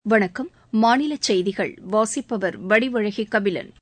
வணக்கம் மாநில செய்திகள் வாசிப்பவர் வடிவழகி கபிலன்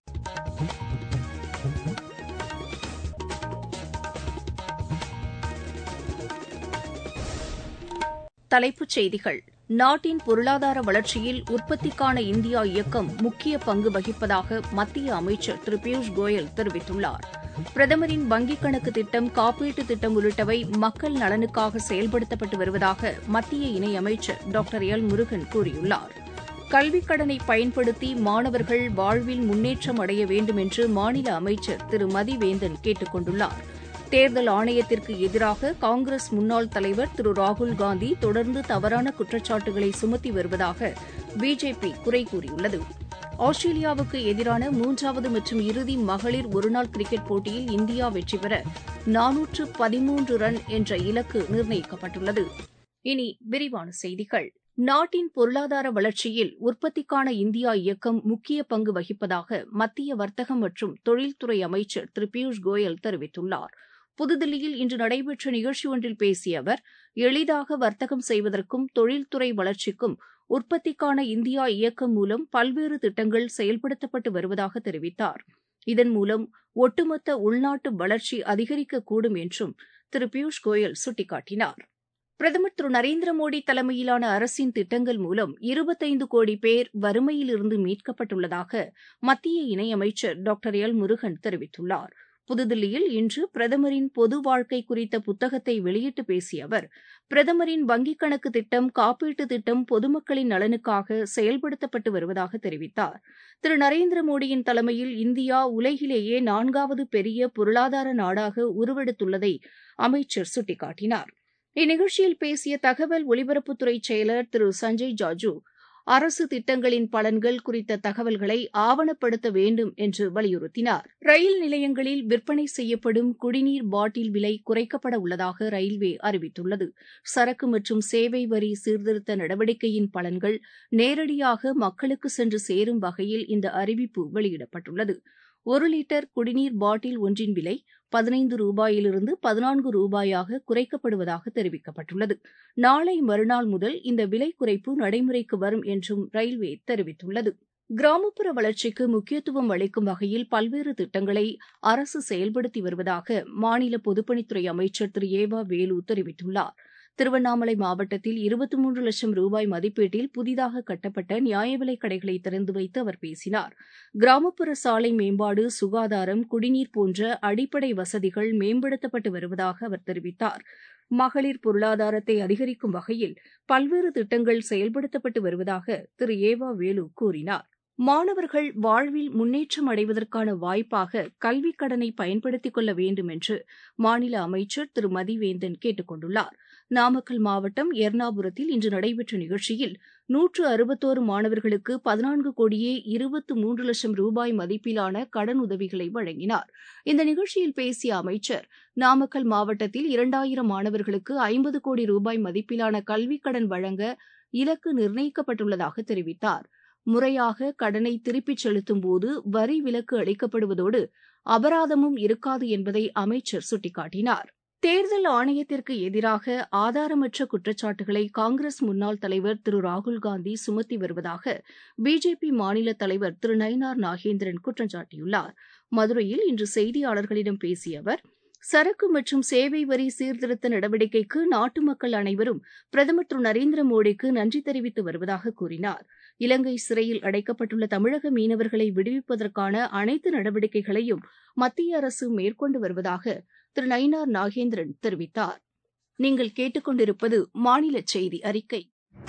தலைப்புச் செய்திகள் நாட்டின் பொருளாதார வளர்ச்சியில் உற்பத்திக்கான இந்தியா இயக்கம் முக்கிய பங்கு வகிப்பதாக மத்திய அமைச்சர் திரு பியூஷ் கோயல் தெரிவித்துள்ளார் பிரதமரின் வங்கிக் கணக்கு திட்டம் காப்பீட்டு திட்டம் உள்ளிட்டவை மக்கள் நலனுக்காக செயல்படுத்தப்பட்டு வருவதாக மத்திய இணையமைச்சர் டாக்டர் எல் முருகன் கூறியுள்ளார் கல்விக் கடனை பயன்படுத்தி மாணவர்கள் வாழ்வில் முன்னேற்றம் அடைய வேண்டும் என்று மாநில அமைச்சர் திரு மதிவேந்தன் கேட்டுக் கொண்டுள்ளார் தேர்தல் ஆணையத்திற்கு எதிராக காங்கிரஸ் முன்னாள் தலைவர் திரு ராகுல்காந்தி தொடர்ந்து தவறான குற்றச்சாட்டுகளை சுமத்தி வருவதாக பிஜேபி குறை கூறியுள்ளது ஆஸ்திரேலியாவுக்கு எதிரான மூன்றாவது மற்றும் இறுதி மகளிர் ஒருநாள் கிரிக்கெட் போட்டியில் இந்தியா வெற்றி பெற நானூற்று பதிமூன்று ரன் என்ற இலக்கு நிர்ணயிக்கப்பட்டுள்ளது இனி விரிவான செய்திகள் நாட்டின் பொருளாதார வளர்ச்சியில் உற்பத்திக்கான இந்தியா இயக்கம் முக்கிய பங்கு வகிப்பதாக மத்திய வர்த்தகம் மற்றும் தொழில்துறை அமைச்சர் திரு பியூஷ் கோயல் தெரிவித்துள்ளார் புதுதில்லியில் இன்று நடைபெற்ற நிகழ்ச்சி ஒன்றில் பேசிய அவர் எளிதாக வர்த்தகம் செய்வதற்கும் தொழில்துறை வளர்ச்சிக்கும் உற்பத்திக்கான இந்தியா இயக்கம் மூலம் பல்வேறு திட்டங்கள் செயல்படுத்தப்பட்டு வருவதாக தெரிவித்தார் இதன் மூலம் ஒட்டுமொத்த உள்நாட்டு வளர்ச்சி அதிகரிக்கக்கூடும் என்றும் திரு பியூஷ் கோயல் சுட்டிக்காட்டினார் பிரதமர் திரு நரேந்திர மோடி தலைமையிலான அரசின் திட்டங்கள் மூலம் இருபத்தைந்து கோடி பேர் வறுமையிலிருந்து மீட்கப்பட்டுள்ளதாக மத்திய இணையமைச்சர் டாக்டர் எல் முருகன் தெரிவித்துள்ளார் புதுதில்லியில் இன்று பிரதமரின் பொது வாழ்க்கை குறித்த புத்தகத்தை வெளியிட்டு பேசிய அவர் பிரதமரின் வங்கிக் கணக்கு திட்டம் காப்பீட்டு திட்டம் பொதுமக்களின் நலனுக்காக செயல்படுத்தப்பட்டு வருவதாக தெரிவித்தார் திரு நரேந்திர மோடியின் தலைமையில் இந்தியா உலகிலேயே நான்காவது பெரிய பொருளாதார நாடாக உருவெடுத்துள்ளதை அமைச்சர் சுட்டிக்காட்டினார் இந்நிகழ்ச்சியில் பேசிய தகவல் ஒலிபரப்புத்துறை செயலர் திரு சஞ்சய் ஜாஜூ அரசு திட்டங்களின் பலன்கள் குறித்த தகவல்களை ஆவணப்படுத்த வேண்டும் என்று வலியுறுத்தினார் ரயில் நிலையங்களில் விற்பனை செய்யப்படும் குடிநீர் பாட்டில் விலை குறைக்கப்பட உள்ளதாக ரயில்வே அறிவித்துள்ளது சரக்கு மற்றும் சேவை வரி சீர்திருத்த நடவடிக்கையின் பலன்கள் நேரடியாக மக்களுக்கு சென்று சேரும் வகையில் இந்த அறிவிப்பு வெளியிடப்பட்டுள்ளது ஒரு லிட்டர் குடிநீர் பாட்டில் ஒன்றின் விலை பதினைந்து ரூபாயிலிருந்து பதினான்கு ரூபாயாக குறைக்கப்படுவதாக தெரிவிக்கப்பட்டுள்ளது நாளை மறுநாள் முதல் இந்த விலை குறைப்பு நடைமுறைக்கு வரும் என்றும் ரயில்வே தெரிவித்துள்ளது கிராமப்புற வளர்ச்சிக்கு முக்கியத்துவம் அளிக்கும் வகையில் பல்வேறு திட்டங்களை அரசு செயல்படுத்தி வருவதாக மாநில பொதுப்பணித்துறை அமைச்சர் திரு ஏவா வேலு தெரிவித்துள்ளார் திருவண்ணாமலை மாவட்டத்தில் இருபத்தி மூன்று லட்சம் ரூபாய் மதிப்பீட்டில் புதிதாக கட்டப்பட்ட நியாய விலைக் கடைகளை திறந்து வைத்து அவர் பேசினார் கிராமப்புற சாலை மேம்பாடு சுகாதாரம் குடிநீர் போன்ற அடிப்படை வசதிகள் மேம்படுத்தப்பட்டு வருவதாக அவர் தெரிவித்தார் மகளிர் பொருளாதாரத்தை அதிகரிக்கும் வகையில் பல்வேறு திட்டங்கள் செயல்படுத்தப்பட்டு வருவதாக திரு ஏவா வேலு கூறினார் மாணவர்கள் வாழ்வில் முன்னேற்றம் அடைவதற்கான வாய்ப்பாக கல்விக் கடனை பயன்படுத்திக் கொள்ள வேண்டும் என்று மாநில அமைச்சர் திரு மதிவேந்தன் கேட்டுக் கொண்டுள்ளார் நாமக்கல் மாவட்டம் எர்ணாபுரத்தில் இன்று நடைபெற்ற நிகழ்ச்சியில் நூற்று அறுபத்தோரு மாணவர்களுக்கு பதினான்கு கோடியே இருபத்து மூன்று லட்சம் ரூபாய் மதிப்பிலான கடன் உதவிகளை வழங்கினார் இந்த நிகழ்ச்சியில் பேசிய அமைச்சர் நாமக்கல் மாவட்டத்தில் இரண்டாயிரம் மாணவர்களுக்கு ஐம்பது கோடி ரூபாய் மதிப்பிலான கல்விக் கடன் வழங்க இலக்கு நிர்ணயிக்கப்பட்டுள்ளதாக தெரிவித்தார் முறையாக கடனை திருப்பிச் செலுத்தும் போது வரி விலக்கு அளிக்கப்படுவதோடு அபராதமும் இருக்காது என்பதை அமைச்சர் சுட்டிக்காட்டினார் தேர்தல் ஆணையத்திற்கு எதிராக ஆதாரமற்ற குற்றச்சாட்டுகளை காங்கிரஸ் முன்னாள் தலைவர் திரு ராகுல்காந்தி சுமத்தி வருவதாக பிஜேபி மாநில தலைவர் திரு நயினார் நாகேந்திரன் குற்றம் சாட்டியுள்ளார் மதுரையில் இன்று செய்தியாளர்களிடம் பேசிய அவர் சரக்கு மற்றும் சேவை வரி சீர்திருத்த நடவடிக்கைக்கு நாட்டு மக்கள் அனைவரும் பிரதமர் திரு நரேந்திர மோடிக்கு நன்றி தெரிவித்து வருவதாக கூறினார் இலங்கை சிறையில் அடைக்கப்பட்டுள்ள தமிழக மீனவர்களை விடுவிப்பதற்கான அனைத்து நடவடிக்கைகளையும் மத்திய அரசு மேற்கொண்டு வருவதாக திரு நயினார் நாகேந்திரன் தெரிவித்தார் நீங்கள் கேட்டுக்கொண்டிருப்பது மாநில செய்தி அறிக்கை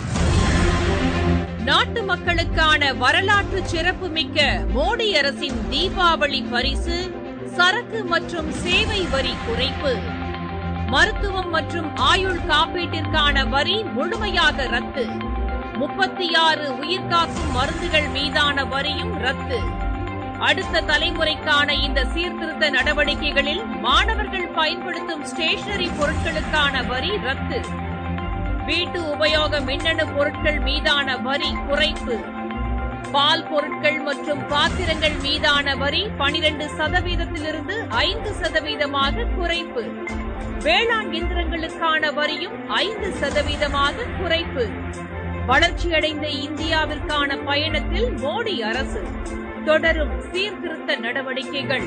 நாட்டு மக்களுக்கான வரலாற்று சிறப்புமிக்க மோடி அரசின் தீபாவளி பரிசு சரக்கு மற்றும் சேவை வரி குறைப்பு மருத்துவம் மற்றும் ஆயுள் காப்பீட்டிற்கான வரி முழுமையாக ரத்து முப்பத்தி ஆறு உயிர்காக்கும் மருந்துகள் மீதான வரியும் ரத்து அடுத்த தலைமுறைக்கான இந்த சீர்திருத்த நடவடிக்கைகளில் மாணவர்கள் பயன்படுத்தும் ஸ்டேஷனரி பொருட்களுக்கான வரி ரத்து வீட்டு உபயோக மின்னணு பொருட்கள் மீதான வரி குறைப்பு பால் பொருட்கள் மற்றும் பாத்திரங்கள் மீதான வரி பனிரெண்டு சதவீதத்திலிருந்து ஐந்து சதவீதமாக குறைப்பு வேளாண் இயந்திரங்களுக்கான வரியும் ஐந்து சதவீதமாக குறைப்பு வளர்ச்சியடைந்த இந்தியாவிற்கான பயணத்தில் மோடி அரசு தொடரும் சீர்திருத்த நடவடிக்கைகள்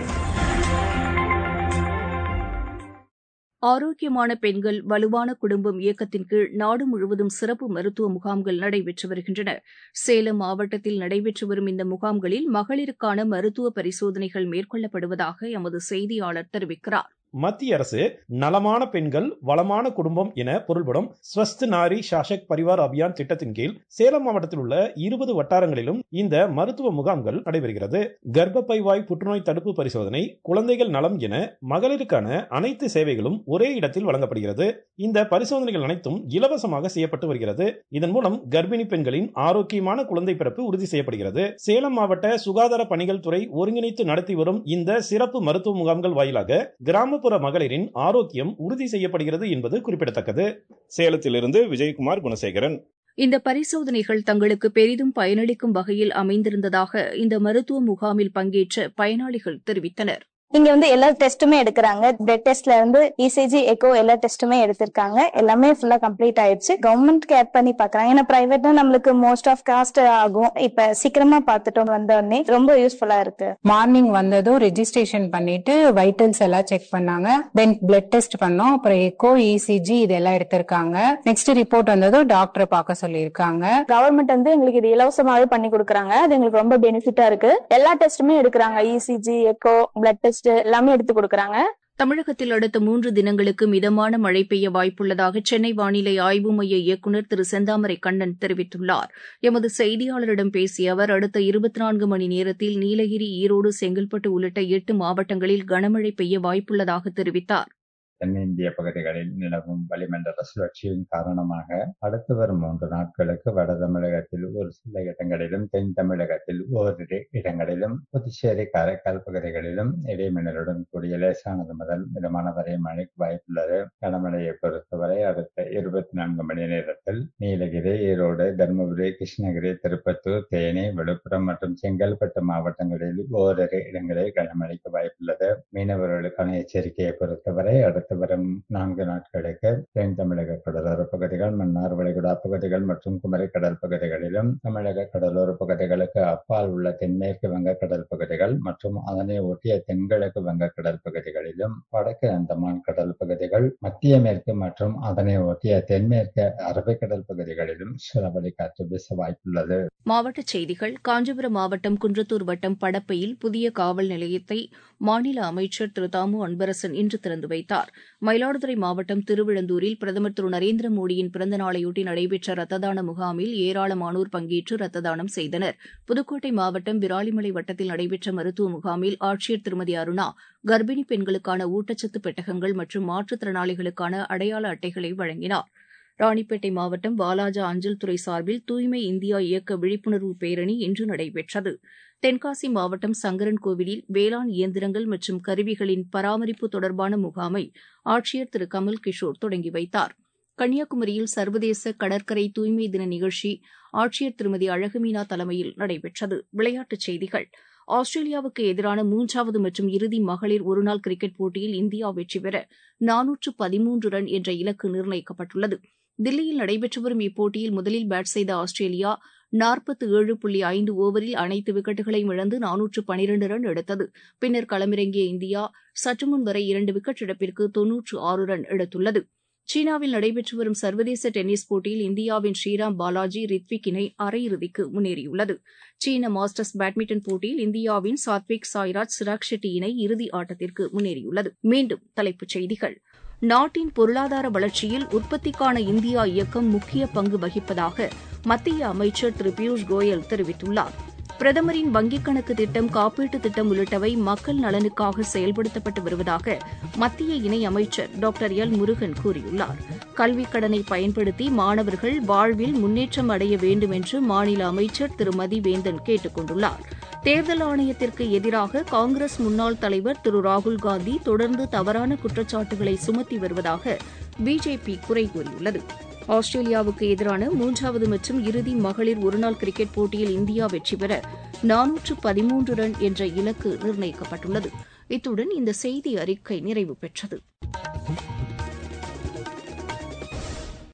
ஆரோக்கியமான பெண்கள் வலுவான குடும்பம் இயக்கத்தின் கீழ் நாடு முழுவதும் சிறப்பு மருத்துவ முகாம்கள் நடைபெற்று வருகின்றன சேலம் மாவட்டத்தில் நடைபெற்று வரும் இந்த முகாம்களில் மகளிருக்கான மருத்துவ பரிசோதனைகள் மேற்கொள்ளப்படுவதாக எமது செய்தியாளர் தெரிவிக்கிறார் மத்திய அரசு நலமான பெண்கள் வளமான குடும்பம் என பொருள்படும் ஸ்வஸ்த் நாரி ஷாஷக் பரிவார் அபியான் திட்டத்தின் கீழ் சேலம் மாவட்டத்தில் உள்ள இருபது வட்டாரங்களிலும் இந்த மருத்துவ முகாம்கள் நடைபெறுகிறது கர்ப்பப்பை வாய் புற்றுநோய் தடுப்பு பரிசோதனை குழந்தைகள் நலம் என மகளிருக்கான அனைத்து சேவைகளும் ஒரே இடத்தில் வழங்கப்படுகிறது இந்த பரிசோதனைகள் அனைத்தும் இலவசமாக செய்யப்பட்டு வருகிறது இதன் மூலம் கர்ப்பிணி பெண்களின் ஆரோக்கியமான குழந்தை பிறப்பு உறுதி செய்யப்படுகிறது சேலம் மாவட்ட சுகாதார பணிகள் துறை ஒருங்கிணைத்து நடத்தி வரும் இந்த சிறப்பு மருத்துவ முகாம்கள் வாயிலாக கிராம கிராமப்புற மகளிரின் ஆரோக்கியம் உறுதி செய்யப்படுகிறது என்பது குறிப்பிடத்தக்கது சேலத்திலிருந்து விஜயகுமார் குணசேகரன் இந்த பரிசோதனைகள் தங்களுக்கு பெரிதும் பயனளிக்கும் வகையில் அமைந்திருந்ததாக இந்த மருத்துவ முகாமில் பங்கேற்ற பயனாளிகள் தெரிவித்தனர் இங்க வந்து எல்லா டெஸ்ட்டுமே எடுக்கிறாங்க பிளட் டெஸ்ட்ல இருந்து இசிஜி எக்கோ எல்லா டெஸ்ட்டுமே எடுத்திருக்காங்க எல்லாமே ஃபுல்லா கம்ப்ளீட் ஆயிடுச்சு கவர்மெண்ட் கேர் பண்ணி பாக்குறாங்க ஏன்னா பிரைவேட்னா நம்மளுக்கு மோஸ்ட் ஆஃப் காஸ்ட் ஆகும் இப்ப சீக்கிரமா பார்த்துட்டோம் வந்த உடனே ரொம்ப யூஸ்ஃபுல்லா இருக்கு மார்னிங் வந்ததும் ரெஜிஸ்ட்ரேஷன் பண்ணிட்டு வைட்டல்ஸ் எல்லாம் செக் பண்ணாங்க தென் பிளட் டெஸ்ட் பண்ணோம் அப்புறம் எக்கோ இசிஜி இதெல்லாம் எடுத்திருக்காங்க நெக்ஸ்ட் ரிப்போர்ட் வந்ததும் டாக்டரை பார்க்க சொல்லியிருக்காங்க கவர்மெண்ட் வந்து எங்களுக்கு இது இலவசமாவே பண்ணி கொடுக்குறாங்க அது எங்களுக்கு ரொம்ப பெனிஃபிட்டா இருக்கு எல்லா டெஸ்ட்டுமே எடுக்கிறாங்க இசிஜி எக்கோ பிளட் டெஸ்ட் எல்லாமே எடுத்து கொடுக்குறாங்க தமிழகத்தில் அடுத்த மூன்று தினங்களுக்கு மிதமான மழை பெய்ய வாய்ப்புள்ளதாக சென்னை வானிலை ஆய்வு மைய இயக்குநர் திரு செந்தாமரை கண்ணன் தெரிவித்துள்ளார் எமது செய்தியாளரிடம் பேசிய அவர் அடுத்த இருபத்தி நான்கு மணி நேரத்தில் நீலகிரி ஈரோடு செங்கல்பட்டு உள்ளிட்ட எட்டு மாவட்டங்களில் கனமழை பெய்ய வாய்ப்புள்ளதாக தெரிவித்தார் தென்னிந்திய பகுதிகளில் நிலவும் வளிமண்டல சுழற்சியின் காரணமாக அடுத்து வரும் மூன்று நாட்களுக்கு வட தமிழகத்தில் ஒரு சில இடங்களிலும் தென் தமிழகத்தில் ஓரிரு இடங்களிலும் புதுச்சேரி காரைக்கால் பகுதிகளிலும் இடைமின்னலுடன் கூடிய லேசானது முதல் மிதமான வரை மழைக்கு வாய்ப்புள்ளது கனமழையை பொறுத்தவரை அடுத்த இருபத்தி நான்கு மணி நேரத்தில் நீலகிரி ஈரோடு தருமபுரி கிருஷ்ணகிரி திருப்பத்தூர் தேனி விழுப்புரம் மற்றும் செங்கல்பட்டு மாவட்டங்களில் ஓரிரு இடங்களில் கனமழைக்கு வாய்ப்புள்ளது மீனவர்களுக்கான எச்சரிக்கையை பொறுத்தவரை அடுத்த வரும் நான்கு நாட்களுக்கு தென் தமிழக கடலோர பகுதிகள் மன்னார் வளைகுடா பகுதிகள் மற்றும் குமரி கடல் பகுதிகளிலும் தமிழக கடலோர பகுதிகளுக்கு அப்பால் உள்ள தென்மேற்கு வங்கக்கடல் பகுதிகள் மற்றும் அதனை ஒட்டிய தென்கிழக்கு வங்கக்கடல் பகுதிகளிலும் வடக்கு அந்தமான் கடல் பகுதிகள் மத்திய மேற்கு மற்றும் அதனை ஒட்டிய தென்மேற்கு அரபிக்கடல் பகுதிகளிலும் சூறாவளி காற்று வீச வாய்ப்புள்ளது மாவட்டச் செய்திகள் காஞ்சிபுரம் மாவட்டம் குன்றத்தூர் வட்டம் படப்பையில் புதிய காவல் நிலையத்தை மாநில அமைச்சர் திரு தாமு அன்பரசன் இன்று திறந்து வைத்தார் மயிலாடுதுறை மாவட்டம் திருவிழந்தூரில் பிரதமர் திரு நரேந்திர மோடியின் பிறந்த நாளையொட்டி நடைபெற்ற ரத்த தான முகாமில் ஏராளமானோர் பங்கேற்று ரத்த தானம் செய்தனர் புதுக்கோட்டை மாவட்டம் விராலிமலை வட்டத்தில் நடைபெற்ற மருத்துவ முகாமில் ஆட்சியர் திருமதி அருணா கர்ப்பிணி பெண்களுக்கான ஊட்டச்சத்து பெட்டகங்கள் மற்றும் மாற்றுத்திறனாளிகளுக்கான அடையாள அட்டைகளை வழங்கினார் ராணிப்பேட்டை மாவட்டம் வாலாஜா அஞ்சல் துறை சார்பில் தூய்மை இந்தியா இயக்க விழிப்புணர்வு பேரணி இன்று நடைபெற்றது தென்காசி மாவட்டம் சங்கரன் கோவிலில் வேளாண் இயந்திரங்கள் மற்றும் கருவிகளின் பராமரிப்பு தொடர்பான முகாமை ஆட்சியர் திரு கமல் கிஷோர் தொடங்கி வைத்தார் கன்னியாகுமரியில் சர்வதேச கடற்கரை தூய்மை தின நிகழ்ச்சி ஆட்சியர் திருமதி அழகுமீனா தலைமையில் நடைபெற்றது விளையாட்டுச் செய்திகள் ஆஸ்திரேலியாவுக்கு எதிரான மூன்றாவது மற்றும் இறுதி மகளிர் ஒருநாள் கிரிக்கெட் போட்டியில் இந்தியா வெற்றி பெற நானூற்று பதிமூன்று ரன் என்ற இலக்கு நிர்ணயிக்கப்பட்டுள்ளது தில்லியில் நடைபெற்று வரும் இப்போட்டியில் முதலில் பேட் செய்த ஆஸ்திரேலியா நாற்பத்து ஏழு புள்ளி ஐந்து ஓவரில் அனைத்து விக்கெட்டுகளையும் இழந்து நானூற்று பனிரண்டு ரன் எடுத்தது பின்னர் களமிறங்கிய இந்தியா சற்றுமுன் வரை இரண்டு விக்கெட் இழப்பிற்கு தொன்னூற்று ஆறு ரன் எடுத்துள்ளது சீனாவில் நடைபெற்று வரும் சர்வதேச டென்னிஸ் போட்டியில் இந்தியாவின் ஸ்ரீராம் பாலாஜி ரித்விக் இணை அரையிறுதிக்கு முன்னேறியுள்ளது சீன மாஸ்டர்ஸ் பேட்மிண்டன் போட்டியில் இந்தியாவின் சாத்விக் சாய்ராஜ் சிராக் ஷெட்டி இணை இறுதி ஆட்டத்திற்கு முன்னேறியுள்ளது மீண்டும் தலைப்புச் செய்திகள் நாட்டின் பொருளாதார வளர்ச்சியில் உற்பத்திக்கான இந்தியா இயக்கம் முக்கிய பங்கு வகிப்பதாக மத்திய அமைச்சர் திரு பியூஷ் கோயல் தெரிவித்துள்ளார் பிரதமரின் வங்கிக் கணக்கு திட்டம் காப்பீட்டு திட்டம் உள்ளிட்டவை மக்கள் நலனுக்காக செயல்படுத்தப்பட்டு வருவதாக மத்திய இணை அமைச்சர் டாக்டர் எல் முருகன் கூறியுள்ளார் கல்விக் கடனை பயன்படுத்தி மாணவர்கள் வாழ்வில் முன்னேற்றம் அடைய வேண்டும் என்று மாநில அமைச்சர் திரு மதிவேந்தன் கேட்டுக் கொண்டுள்ளார் தேர்தல் ஆணையத்திற்கு எதிராக காங்கிரஸ் முன்னாள் தலைவர் திரு ராகுல்காந்தி தொடர்ந்து தவறான குற்றச்சாட்டுகளை சுமத்தி வருவதாக பிஜேபி குறை கூறியுள்ளது ஆஸ்திரேலியாவுக்கு எதிரான மூன்றாவது மற்றும் இறுதி மகளிர் ஒருநாள் கிரிக்கெட் போட்டியில் இந்தியா வெற்றி பெற நானூற்று பதிமூன்று ரன் என்ற இலக்கு நிர்ணயிக்கப்பட்டுள்ளது இத்துடன் இந்த செய்தி அறிக்கை நிறைவு பெற்றது